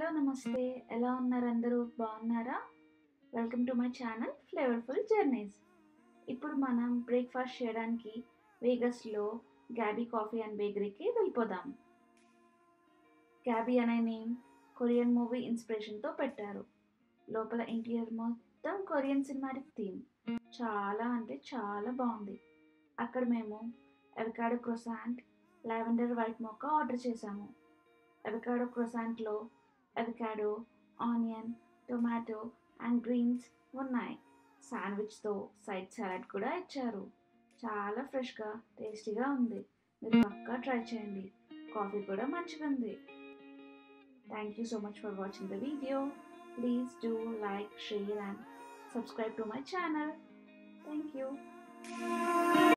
Hello నమస్తే ఎలా ఉన్నారు అందరూ బాగున్నారా welcome to my channel flavourful journeys ఇప్పుడు మనం బ్రేక్ఫాస్ట్ చేయడానికి వేగస్లో గ్యాబీ కాఫీ అండ్ బేకరీకి వెళ్ళిపోదాం గ్యాబీ అనే నేమ్ కొరియన్ మూవీ ఇన్స్పిరేషన్తో పెట్టారు లోపల ఇంటీరియర్ మొత్తం కొరియన్ సినిమాటిక్ థీమ్ చాలా అంటే చాలా బాగుంది అక్కడ మేము avocado croissant lavender white mocha order చేశాము అవకాడో క్రొసాంట్లో avocado onion tomato and greens ఉన్నాయి శాండ్విచ్తో సైడ్ సలాడ్ కూడా ఇచ్చారు చాలా ఫ్రెష్గా టేస్టీగా ఉంది మీరు పక్కా ట్రై చేయండి కాఫీ కూడా మంచిగా ఉంది thank you so much for watching the video please do like share and subscribe to my channel. Thank you.